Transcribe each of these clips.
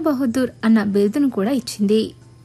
రావ్ బహదూర్ అన్న బిరుదును కూడా ఇచ్చింది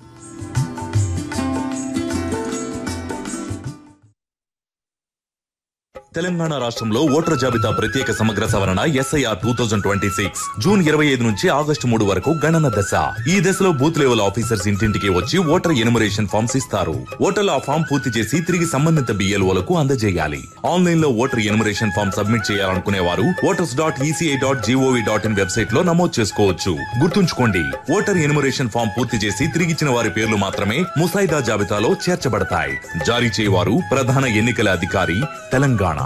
తెలంగాణ రాష్ట్రంలో ఓటర్ జాబితా ప్రత్యేక సమగ్ర సవరణ SIR two thousand twenty six June ఇరవై ఐదు నుంచి ఆగస్టు మూడు వరకు గణన దశ ఈ దశలో బూత్ లెవెల్ ఆఫీసర్స్ ఇంటింటికి వచ్చి ఓటర్ ఎనుమరేషన్ ఫామ్స్ ఇస్తారు ఓటర్లు ఆ ఫామ్ పూర్తి చేసి తిరిగి సంబంధిత బిఎల్ఓలకు అందజేయాలి ఆన్లైన్ లో ఓటర్ ఎనుమరేషన్ ఫామ్ సబ్మిట్ చేయాలనుకునే వారు voters dot ECI dot GOV dot in website లో నమోదు చేసుకోవచ్చు గుర్తుంచుకోండి ఓటర్ ఎనుమరేషన్ ఫామ్ పూర్తి చేసి తిరిగిచ్చిన వారి పేర్లు మాత్రమే ముసాయిదా జాబితాలో చేర్చబడతాయి జారీ చేయవారు ప్రధాన ఎన్నికల అధికారి తెలంగాణ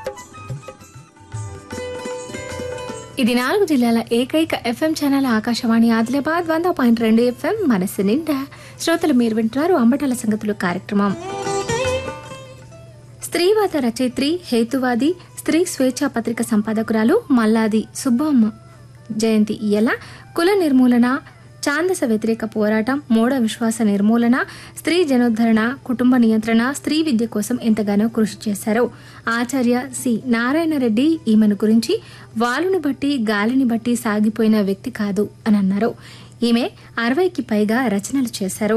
ఇది నాలుగు జిల్లాల ఏకైక ఎఫ్ఎం ఛానల్ ఆకాశవాణి ఆదిలాబాద్ వంద పాయింట్ రెండు ఎఫ్ఎం మనస్సు నిండా శ్రోతలు మీరు వింటున్నారు అంబటాల సంగతులు కార్యక్రమం స్త్రీవాద రచయిత్రి హేతువాది స్త్రీ స్వేచ్ఛా పత్రిక సంపాదకురాలు మల్లాది సుబ్బమ్మ జయంతి ఇయ్యల కుల నిర్మూలన ఛాందస వ్యతిరేక పోరాటం మూఢ విశ్వాస నిర్మూలన స్త్రీ జనోద్ధరణ కుటుంబ నియంత్రణ స్త్రీ విద్య కోసం ఎంతగానో కృషి చేశారు ఆచార్య సి నారాయణ రెడ్డి ఈమెను గురించి వాలుని బట్టి గాలిని బట్టి సాగిపోయిన వ్యక్తి కాదు అని అన్నారు ఈమె అరవైకి పైగా రచనలు చేశారు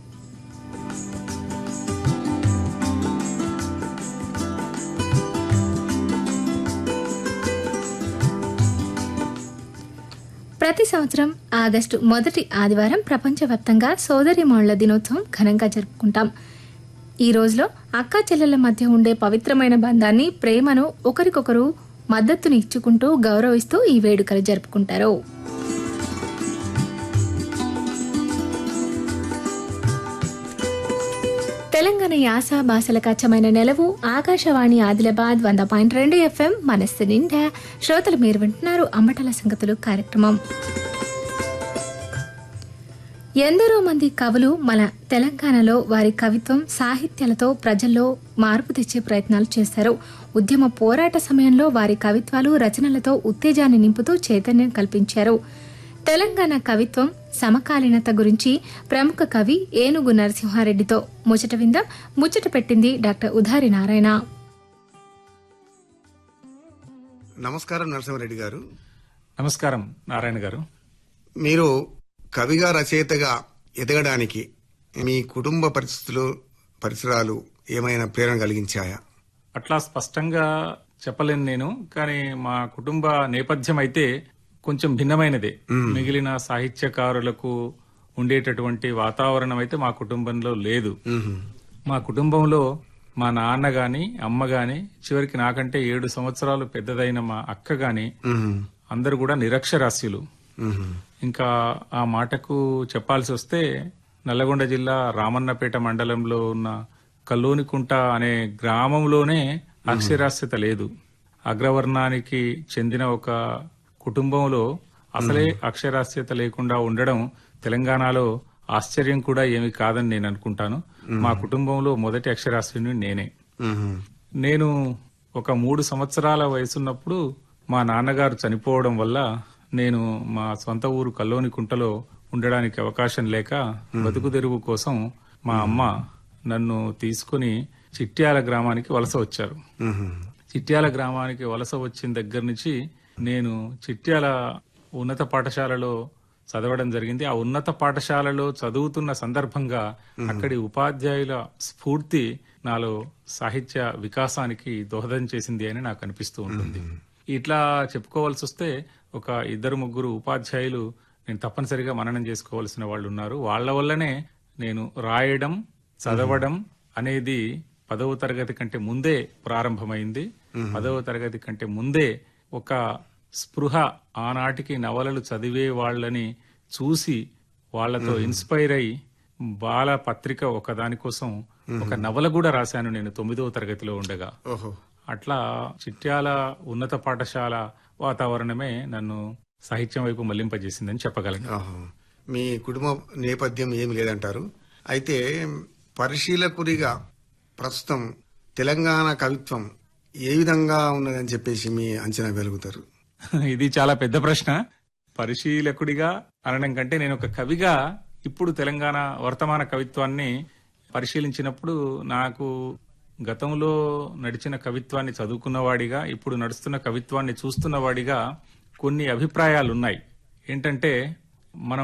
ప్రతి సంవత్సరం ఆగస్టు మొదటి ఆదివారం ప్రపంచవ్యాప్తంగా సోదరిమణుల దినోత్సవం ఘనంగా జరుపుకుంటాం ఈ రోజులో అక్కా చెల్లెల మధ్య ఉండే పవిత్రమైన బంధాన్ని ప్రేమను ఒకరికొకరు మద్దతుని ఇచ్చుకుంటూ గౌరవిస్తూ ఈ వేడుకలు జరుపుకుంటారు తెలంగాణ యాస భాషలకు అచ్చమైన నెలవు ఆకాశవాణి ఆదిలాబాద్ వంద పాయింట్ రెండు ఎఫ్ఎం మనస్సు నిండా శ్రోతలు మీరు వింటున్నారు అమ్మటల సంగతులు కార్యక్రమం ఎందరో మంది కవులు మన తెలంగాణలో వారి కవిత్వం సాహిత్యాలతో ప్రజల్లో మార్పు తెచ్చే ప్రయత్నాలు చేశారు ఉద్యమ పోరాట సమయంలో వారి కవిత్వాలు రచనలతో ఉత్తేజాన్ని నింపుతూ చైతన్యం కల్పించారు తెలంగాణ కవిత్వం సమకాలీనత గురించి ప్రముఖ కవి ఏనుగు నరసింహారెడ్డితో ముచ్చట విందాం ముచ్చట పెట్టింది డాక్టర్ ఉదారి నారాయణ నమస్కారం నరసింహారెడ్డి గారు నమస్కారం నారాయణ గారు మీరు కవిగా రచయితగా ఎదగడానికి మీ కుటుంబ పరిస్థితులు పరిసరాలు ఏమైనా ప్రేరణ కలిగించాయా అట్లా స్పష్టంగా చెప్పలేను నేను కానీ మా కుటుంబ నేపథ్యం అయితే కొంచెం భిన్నమైనదే మిగిలిన సాహిత్యకారులకు ఉండేటటువంటి వాతావరణం అయితే మా కుటుంబంలో లేదు మా కుటుంబంలో మా నాన్న గాని అమ్మ గాని చివరికి నాకంటే ఏడు సంవత్సరాలు పెద్దదైన మా అక్క గాని అందరూ కూడా నిరక్షరాస్యులు ఇంకా ఆ మాటకు చెప్పాల్సి వస్తే నల్లగొండ జిల్లా రామన్నపేట మండలంలో ఉన్న కల్లోనికుంట అనే గ్రామంలోనే అక్షరాస్యత లేదు అగ్రవర్ణానికి చెందిన ఒక కుటుంబంలో అసలే అక్షరాస్యత లేకుండా ఉండడం తెలంగాణలో ఆశ్చర్యం కూడా ఏమి కాదని నేను అనుకుంటాను మా కుటుంబంలో మొదటి అక్షరాస్యుని నేనే నేను ఒక మూడు సంవత్సరాల వయసున్నప్పుడు మా నాన్నగారు చనిపోవడం వల్ల నేను మా సొంత ఊరు కల్లోని కుంటలో ఉండడానికి అవకాశం లేక బతుకు తెరువు కోసం మా అమ్మ నన్ను తీసుకుని చిట్యాల గ్రామానికి వలస వచ్చారు చిట్యాల గ్రామానికి వలస వచ్చిన దగ్గర నుంచి నేను చిట్యాల ఉన్నత పాఠశాలలో చదవడం జరిగింది ఆ ఉన్నత పాఠశాలలో చదువుతున్న సందర్భంగా అక్కడి ఉపాధ్యాయుల స్ఫూర్తి నాలో సాహిత్య వికాసానికి దోహదం చేసింది అని నాకు అనిపిస్తూ ఉంటుంది ఇట్లా చెప్పుకోవాల్సి వస్తే ఒక ఇద్దరు ముగ్గురు ఉపాధ్యాయులు నేను తప్పనిసరిగా మననం చేసుకోవాల్సిన వాళ్ళు ఉన్నారు వాళ్ళ వల్లనే నేను రాయడం చదవడం అనేది పదవ తరగతి కంటే ముందే ప్రారంభమైంది పదవ తరగతి కంటే ముందే ఒక స్పృహ ఆనాటికి నవలలు చదివే వాళ్ళని చూసి వాళ్ళతో ఇన్స్పైర్ అయి బాల పత్రిక ఒక దానికోసం ఒక నవల కూడా రాశాను నేను తొమ్మిదవ తరగతిలో ఉండగా ఓహో అట్లా చిట్యాల ఉన్నత పాఠశాల వాతావరణమే నన్ను సాహిత్యం వైపు మళ్లింపజేసిందని చెప్పగలను ఆహా. మీ కుటుంబ నేపథ్యం ఏమి లేదంటారు అయితే పరిశీలకుడిగా ప్రస్తుతం తెలంగాణ కవిత్వం ఏ విధంగా ఉన్నదని చెప్పేసి మీ అంచనా వెలుగుతారు ఇది చాలా పెద్ద ప్రశ్న పరిశీలకుడిగా అనడం కంటే నేను ఒక కవిగా ఇప్పుడు తెలంగాణ వర్తమాన కవిత్వాన్ని పరిశీలించినప్పుడు నాకు గతంలో నడిచిన కవిత్వాన్ని చదువుకున్నవాడిగా ఇప్పుడు నడుస్తున్న కవిత్వాన్ని చూస్తున్నవాడిగా కొన్ని అభిప్రాయాలు ఉన్నాయి ఏంటంటే మనం